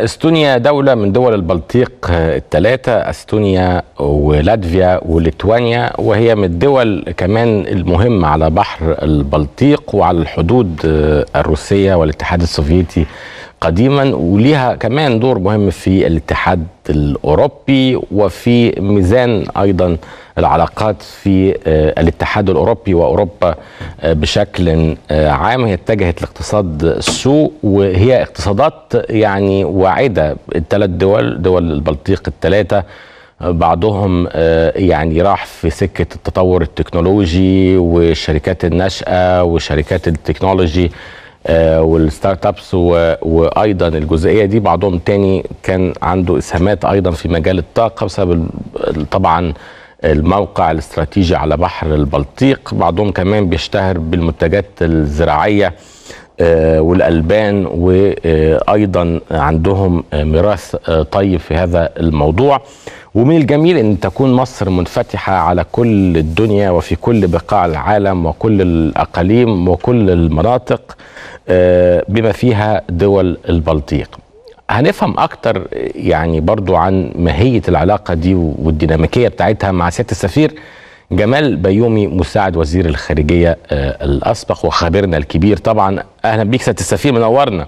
استونيا دولة من دول البلطيق الثلاثة استونيا ولاتفيا وليتوانيا وهي من الدول كمان المهمة على بحر البلطيق وعلى الحدود الروسية والاتحاد السوفيتي قديما وليها كمان دور مهم في الاتحاد الاوروبي وفي ميزان ايضا العلاقات في الاتحاد الاوروبي واوروبا بشكل عام هي اتجهت لاقتصاد السوق وهي اقتصادات يعني واعده الثلاث دول دول البلطيق الثلاثه بعضهم يعني راح في سكه التطور التكنولوجي والشركات الناشئه وشركات التكنولوجي والستارت ابس وايضا الجزئيه دي بعضهم تاني كان عنده اسهامات ايضا في مجال الطاقه بسبب طبعا الموقع الاستراتيجي على بحر البلطيق بعضهم كمان بيشتهر بالمنتجات الزراعيه والالبان وايضا عندهم ميراث طيب في هذا الموضوع ومن الجميل ان تكون مصر منفتحه على كل الدنيا وفي كل بقاع العالم وكل الاقاليم وكل المناطق بما فيها دول البلطيق هنفهم اكتر يعني برضو عن ماهيه العلاقه دي والديناميكيه بتاعتها مع سياده السفير جمال بيومي مساعد وزير الخارجيه الاسبق وخبيرنا الكبير طبعا اهلا بيك سياده السفير منورنا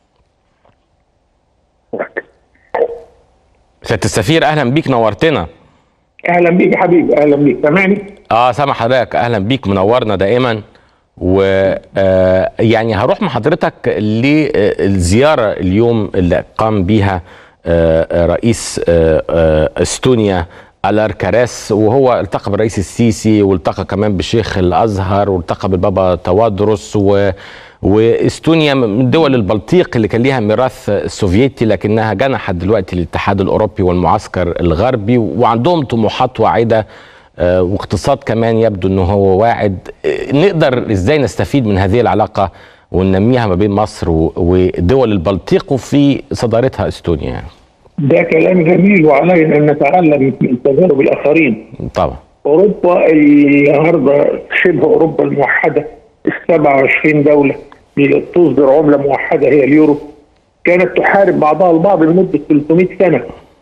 سياده السفير اهلا بيك نورتنا اهلا بيك يا حبيبي اهلا بيك سامعني اه سامع حضرتك اهلا بيك منورنا دائما و يعني هروح مع حضرتك للزياره اليوم اللي قام بيها رئيس استونيا الار كراس وهو التقى بالرئيس السيسي والتقى كمان بشيخ الازهر والتقى بالبابا توادرس و واستونيا من دول البلطيق اللي كان ليها ميراث سوفيتي لكنها جنحت دلوقتي للاتحاد الاوروبي والمعسكر الغربي وعندهم طموحات واعده واقتصاد كمان يبدو انه هو واعد نقدر ازاي نستفيد من هذه العلاقه وننميها ما بين مصر ودول البلطيق وفي صدارتها استونيا يعني. ده كلام جميل وعلينا ان نتعلم من تجارب الاخرين طبعا اوروبا النهارده شبه اوروبا الموحده ال 27 دوله اللي تصدر عمله موحده هي اليورو كانت تحارب بعضها البعض لمده 300 سنه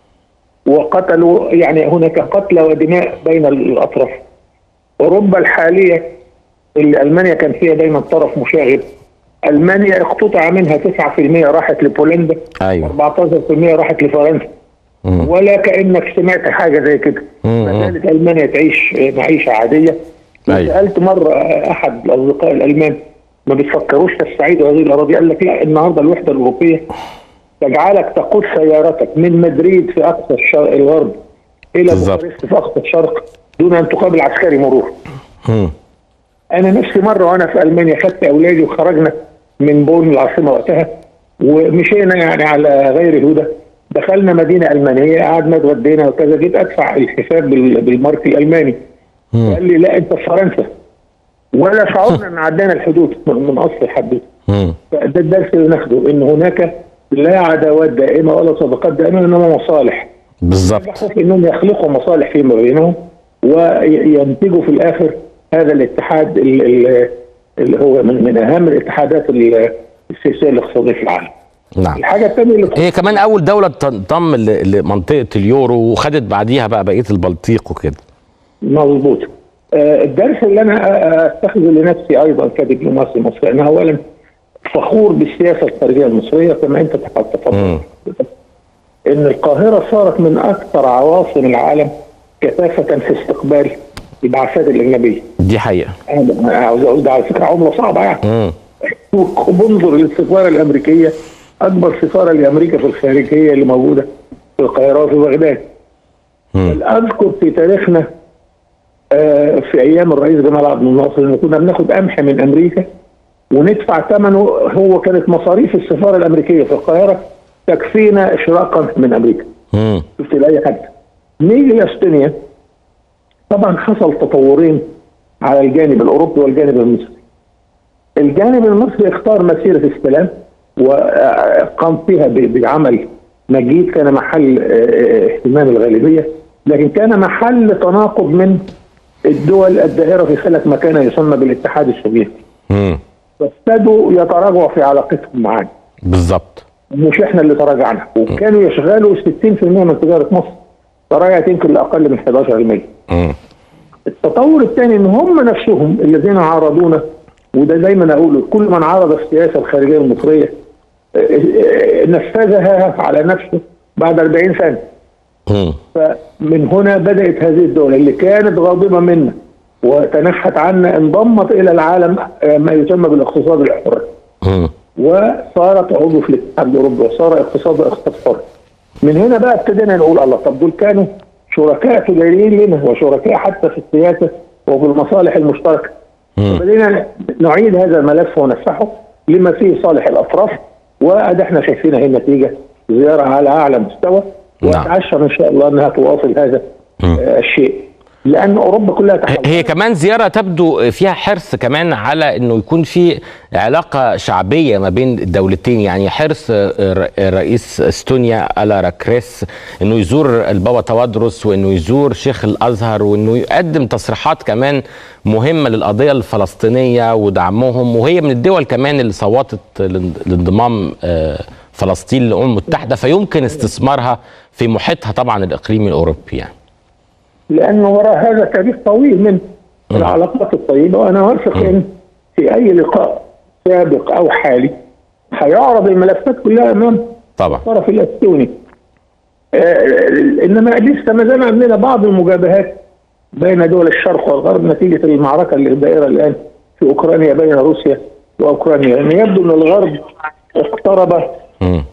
وقتلوا يعني هناك قتلى ودماء بين الاطراف اوروبا الحاليه اللي المانيا كان فيها دايما طرف مشاغب المانيا اقتطع منها 9% راحت لبولندا ايوه 14% راحت لفرنسا مم. ولا كانك سمعت حاجه زي كده مم. ما زالت المانيا تعيش معيشه عاديه أيوة. سالت مره احد الاصدقاء الالمان ما بتفكروش تستعيدوا هذه الاراضي قال لك لا النهارده الوحده الاوروبيه تجعلك تقود سيارتك من مدريد في اقصى الشرق الغرب الى بالظبط. بوخارست في اقصى الشرق دون ان تقابل عسكري مرور مم. انا نفسي مره وانا في المانيا خدت اولادي وخرجنا من بون العاصمه وقتها ومشينا يعني على غير هدى دخلنا مدينه المانيه قعدنا اتغدينا وكذا جيت ادفع الحساب بال- بالمارك الالماني مم. قال لي لا انت في فرنسا ولا شعرنا ان عدينا الحدود من من اصل الحدود مم. فده الدرس اللي ناخده ان هناك لا عداوات دائمه ولا صداقات دائمه انما مصالح بالظبط نجحوا في انهم يخلقوا مصالح فيما بينهم وينتجوا في الاخر هذا الاتحاد ال- ال- اللي هو من, من اهم الاتحادات ال- السياسيه الاقتصاديه في العالم. نعم الحاجه الثانيه اللي هي كمان اول دوله تنضم ل- لمنطقه اليورو وخدت بعديها بقى بقيه البلطيق وكده مظبوط آه، الدرس اللي انا آه، اتخذه لنفسي ايضا كدبلوماسي مصري انا اولا فخور بالسياسه الخارجيه المصريه كما انت تفضل مم. ان القاهره صارت من اكثر عواصم العالم كثافه في استقبال البعثات الاجنبيه. دي حقيقه انا عاوز اقول ده على فكره عمله صعبه يعني. مم. وبنظر للسفاره الامريكيه اكبر سفاره لامريكا في الخارجيه اللي موجوده في القاهره وفي بغداد. مم. بل اذكر في تاريخنا آه، في ايام الرئيس جمال عبد الناصر ان كنا بناخد قمح من امريكا وندفع ثمنه هو كانت مصاريف السفاره الامريكيه في القاهره تكفينا اشراقا من امريكا. مم. شفت لاي حد. نيجي لاستونيا طبعا حصل تطورين على الجانب الاوروبي والجانب المصري. الجانب المصري اختار مسيره السلام وقام فيها ب- بعمل مجيد كان محل آه، اهتمام الغالبيه لكن كان محل تناقض من الدول الدائره في خلق ما كان يسمى بالاتحاد السوفيتي مم. فابتدوا يتراجعوا في علاقتهم معانا بالظبط مش احنا اللي تراجعنا وكانوا يشغلوا 60% من تجاره مصر تراجعت يمكن لاقل من 11% مم. التطور الثاني ان هم نفسهم الذين عارضونا وده دايما اقوله كل من عارض السياسه الخارجيه المصريه آه، آه، نفذها على نفسه بعد 40 سنه مم. فمن هنا بدات هذه الدوله اللي كانت غاضبه منا وتنحت عنا انضمت الى العالم آه، ما يسمى بالاقتصاد الحر مم. وصارت عضو في الاتحاد الاوروبي وصار اقتصاد اقتصاد حر. من هنا بقى ابتدينا نقول الله طب دول كانوا شركاء تجاريين لنا وشركاء حتى في السياسه وفي المصالح المشتركه. مم. بدينا نعيد هذا الملف ونفتحه لما فيه صالح الاطراف وادي احنا شايفين اهي النتيجه زياره على اعلى مستوى نعم. واتعشم ان شاء الله انها تواصل هذا مم. آه، الشيء لان اوروبا كلها تحولت هي كمان زيارة تبدو فيها حرص كمان على انه يكون في علاقة شعبية ما بين الدولتين يعني حرص ر- رئيس استونيا الا راكريس انه يزور البابا توادرس وانه يزور شيخ الازهر وانه يقدم تصريحات كمان مهمة للقضية الفلسطينية ودعمهم وهي من الدول كمان اللي صوتت لان- لانضمام آه، فلسطين للامم المتحدة فيمكن استثمارها في محيطها طبعا الاقليمي الاوروبي يعني لانه وراء هذا تاريخ طويل من العلاقات الطيبه وانا واثق ان في اي لقاء سابق او حالي هيعرض الملفات كلها امام طبعا الطرف الاستوني آه، انما لسه ما زال عندنا بعض المجابهات بين دول الشرق والغرب نتيجه المعركه اللي دائره الان في اوكرانيا بين روسيا واوكرانيا لان يبدو ان الغرب اقترب مم.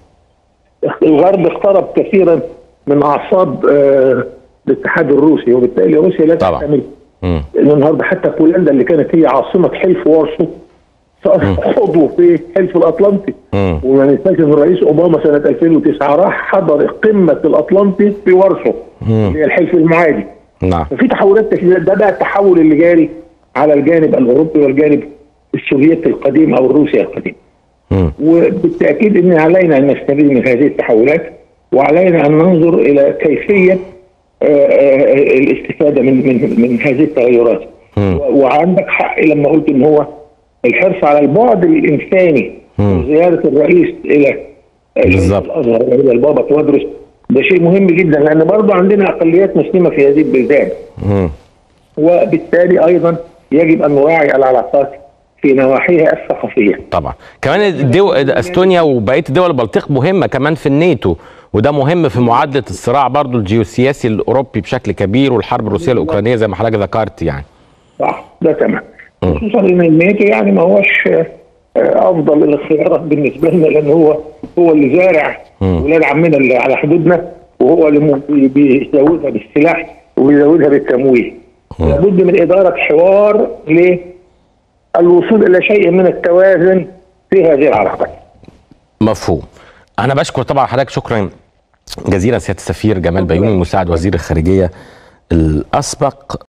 الغرب اقترب كثيرا من اعصاب آه، الاتحاد الروسي وبالتالي روسيا لا طبعا. تحتمل مم. لان النهارده حتى بولندا اللي كانت هي عاصمه حلف وارسو صارت عضو في حلف الاطلنطي مم. وما ننساش ان الرئيس اوباما سنه 2009 راح حضر قمه الاطلنطي في وارسو مم. اللي هي الحلف المعادي نعم ففي تحولات كثيره ده بقى التحول اللي جاري على الجانب الاوروبي والجانب السوفيتي القديم او الروسي القديم مم. وبالتاكيد ان علينا ان نستفيد من هذه التحولات وعلينا ان ننظر الى كيفيه آه، آه، الاستفاده من من من هذه التغيرات مم. و- وعندك حق لما قلت ان هو الحرص على البعد الانساني مم. وزياره الرئيس الى بالظبط. الازهر الى البابا توادرس ده شيء مهم جدا لان برضه عندنا اقليات مسلمه في هذه البلدان مم. وبالتالي ايضا يجب ان نراعي العلاقات في نواحيها الثقافيه طبعا كمان الدو... استونيا وبقيه الدول البلطيق مهمه كمان في الناتو وده مهم في معادله الصراع برضو الجيوسياسي الاوروبي بشكل كبير والحرب الروسيه الاوكرانيه زي ما حضرتك ذكرت يعني صح ده تمام مم. خصوصا ان الناتو يعني ما هوش آه، آه، افضل الخيارات بالنسبه لنا لان هو هو اللي زارع مم. ولاد عمنا اللي على حدودنا وهو اللي م- بي- بيزودها بالسلاح وبيزودها بالتمويل مم. لابد من اداره حوار للوصول الى شيء من التوازن في هذه العلاقات مفهوم انا بشكر طبعا حضرتك شكرا جزيلا سياده السفير جمال بيومي مساعد وزير الخارجيه الاسبق